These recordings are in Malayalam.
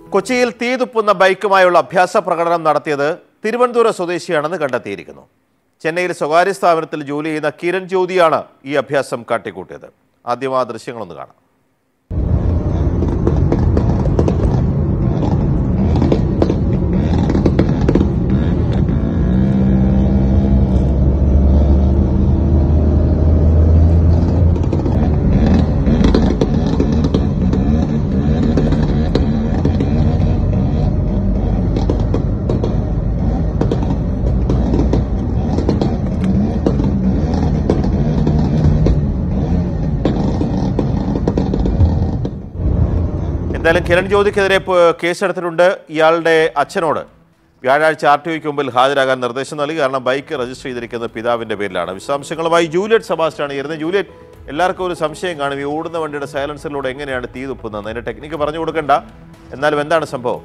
കൊച്ചിയിൽ തീ തുപ്പുന്ന ബൈക്കുമായുള്ള അഭ്യാസ പ്രകടനം നടത്തിയത് തിരുവനന്തപുരം സ്വദേശിയാണെന്ന് കണ്ടെത്തിയിരിക്കുന്നു ചെന്നൈയിൽ സ്വകാര്യ സ്ഥാപനത്തിൽ ജോലി ചെയ്യുന്ന കിരൺ ജ്യോതിയാണ് ഈ അഭ്യാസം കാട്ടിക്കൂട്ടിയത് ആദ്യം ആ ദൃശ്യങ്ങളൊന്ന് കാണാം എന്തായാലും കിരൺ ജ്യോതിക്കെതിരെ പ- കേസെടുത്തിട്ടുണ്ട് ഇയാളുടെ അച്ഛനോട് വ്യാഴാഴ്ച ആർ ടി ഒക്ക് മുമ്പിൽ ഹാജരാകാൻ നിർദ്ദേശം നൽകി കാരണം ബൈക്ക് രജിസ്റ്റർ ചെയ്തിരിക്കുന്നത് പിതാവിന്റെ പേരിലാണ് വിശദാംശങ്ങളുമായി ജൂലിയറ്റ് സെബാസ്റ്റാണ് ഇരുന്നത് ജൂലിയറ്റ് എല്ലാവർക്കും ഒരു സംശയം കാണും ഈ ഓടുന്ന വണ്ടിയുടെ സൈലൻസറിലൂടെ എങ്ങനെയാണ് തീ തുപ്പുന്നത് അതിന്റെ ടെക്നിക്ക് പറഞ്ഞു കൊടുക്കണ്ട എന്നാലും എന്താണ് സംഭവം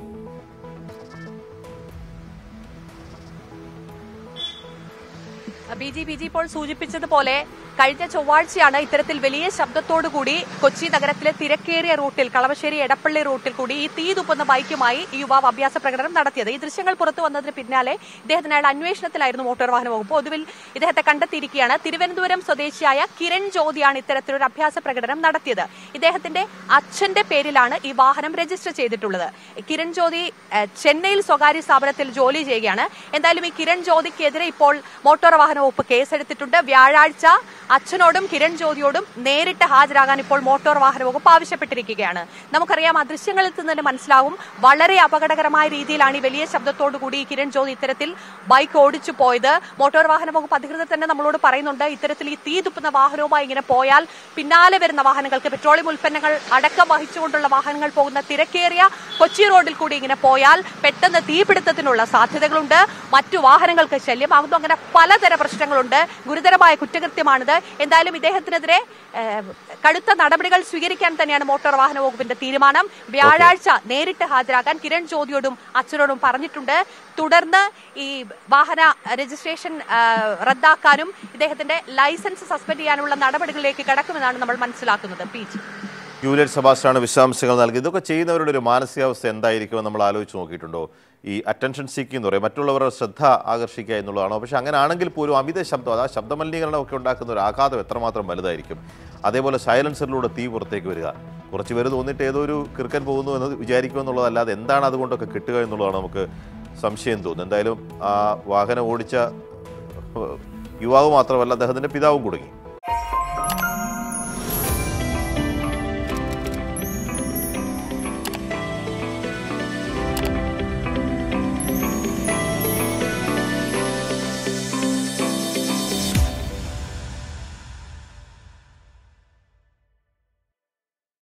ബി ജി ബി ജി ഇപ്പോൾ സൂചിപ്പിച്ചതുപോലെ കഴിഞ്ഞ ചൊവ്വാഴ്ചയാണ് ഇത്തരത്തിൽ വലിയ ശബ്ദത്തോടുകൂടി കൊച്ചി നഗരത്തിലെ തിരക്കേറിയ റൂട്ടിൽ കളമശ്ശേരി എടപ്പള്ളി റൂട്ടിൽ കൂടി ഈ തീ തുപ്പുന്ന ബൈക്കുമായി ഈ യുവാവ് അഭ്യാസ പ്രകടനം നടത്തിയത് ഈ ദൃശ്യങ്ങൾ പുറത്തു വന്നതിന് പിന്നാലെ ഇദ്ദേഹത്തിന് അയാൾ അന്വേഷണത്തിലായിരുന്നു മോട്ടോർ വാഹന വകുപ്പ് ഒടുവിൽ ഇദ്ദേഹത്തെ കണ്ടെത്തിയിരിക്കുകയാണ് തിരുവനന്തപുരം സ്വദേശിയായ കിരൺ ജ്യോതിയാണ് ഇത്തരത്തിലൊരു അഭ്യാസ പ്രകടനം നടത്തിയത് ഇദ്ദേഹത്തിന്റെ അച്ഛന്റെ പേരിലാണ് ഈ വാഹനം രജിസ്റ്റർ ചെയ്തിട്ടുള്ളത് കിരൺ ജ്യോതി ഏഹ്, ചെന്നൈയിൽ സ്വകാര്യ സ്ഥാപനത്തിൽ ജോലി ചെയ്യുകയാണ് എന്തായാലും ഈ കിരൺ ജ്യോതിക്കെതിരെ ഇപ്പോൾ മോട്ടോർ വാഹന വകുപ്പ് കേസെടുത്തിട്ടുണ്ട് വ്യാഴാഴ്ച അച്ഛനോടും കിരൺ ജ്യോതിയോടും നേരിട്ട് ഹാജരാകാൻ ഇപ്പോൾ മോട്ടോർ വാഹന വകുപ്പ് ആവശ്യപ്പെട്ടിരിക്കുകയാണ് നമുക്കറിയാം ആ ദൃശ്യങ്ങളിൽ നിന്ന് തന്നെ മനസ്സിലാവും വളരെ അപകടകരമായ രീതിയിലാണ് ഈ വലിയ ശബ്ദത്തോടു കൂടി ഈ കിരൺ ജ്യോതി ഇത്തരത്തിൽ ബൈക്ക് ഓടിച്ചു പോയത് മോട്ടോർ വാഹന വകുപ്പ് അധികൃതർ തന്നെ നമ്മളോട് പറയുന്നുണ്ട് ഇത്തരത്തിൽ ഈ തീ തുപ്പുന്ന വാഹനവുമായി ഇങ്ങനെ പോയാൽ പിന്നാലെ വരുന്ന വാഹനങ്ങൾക്ക് പെട്രോളിയം ഉൽപ്പന്നങ്ങൾ അടക്കം വഹിച്ചുകൊണ്ടുള്ള വാഹനങ്ങൾ പോകുന്ന തിരക്കേറിയ കൊച്ചി റോഡിൽ കൂടി ഇങ്ങനെ പോയാൽ പെട്ടെന്ന് തീപിടുത്തത്തിനുള്ള സാധ്യതകളുണ്ട് മറ്റു വാഹനങ്ങൾക്ക് ശല്യമാകുന്നു അങ്ങനെ പലതര പ്രശ്നങ്ങളുണ്ട് ഗുരുതരമായ കുറ്റകൃത്യമാണിത് എന്തായാലും ഇദ്ദേഹത്തിനെതിരെ ഏഹ്, കടുത്ത നടപടികൾ സ്വീകരിക്കാൻ തന്നെയാണ് മോട്ടോർ വാഹന വകുപ്പിന്റെ തീരുമാനം വ്യാഴാഴ്ച നേരിട്ട് ഹാജരാകാൻ കിരൺ ജ്യോതിയോടും അച്ഛനോടും പറഞ്ഞിട്ടുണ്ട് തുടർന്ന് ഈ വാഹന രജിസ്ട്രേഷൻ ഏഹ്, റദ്ദാക്കാനും ഇദ്ദേഹത്തിന്റെ ലൈസൻസ് സസ്പെൻഡ് ചെയ്യാനുള്ള നടപടികളിലേക്ക് കടക്കുമെന്നാണ് നമ്മൾ മനസ്സിലാക്കുന്നത് പി ജി ജൂലിയറ്റ് സെബാസ്റ്റാണ് വിശദാംശങ്ങൾ നൽകി ഇതൊക്കെ ചെയ്യുന്നവരുടെ ഒരു മാനസികാവസ്ഥ എന്തായിരിക്കുമെന്ന് നമ്മൾ ആലോചിച്ച് നോക്കിയിട്ടുണ്ടോ ഈ അറ്റൻഷൻ സീക്കിംഗ് എന്ന് പറയും മറ്റുള്ളവരുടെ ശ്രദ്ധ ആകർഷിക്കുക എന്നുള്ളതാണോ പക്ഷെ അങ്ങനെ ആണെങ്കിൽ പോലും അമിത ശബ്ദം അതാ ശബ്ദ മലിനീകരണം ഒക്കെ ഉണ്ടാക്കുന്ന ഒരു ആഘാതം എത്രമാത്രം വലുതായിരിക്കും അതേപോലെ സൈലൻസറിലൂടെ തീ പുറത്തേക്ക് വരിക കുറച്ച് പേര് തോന്നിയിട്ട് ഏതോ ഒരു കിറുക്കൻ പോകുന്നു എന്ന് വിചാരിക്കുമെന്നുള്ളതല്ലാതെ എന്താണ് അതുകൊണ്ടൊക്കെ കിട്ടുക എന്നുള്ളതാണ് നമുക്ക് സംശയം തോന്നുന്നത് എന്തായാലും ആ വാഹനം ഓടിച്ച ഏഹ്, യുവാവ് മാത്രമല്ല അദ്ദേഹത്തിൻ്റെ പിതാവും കുടുങ്ങി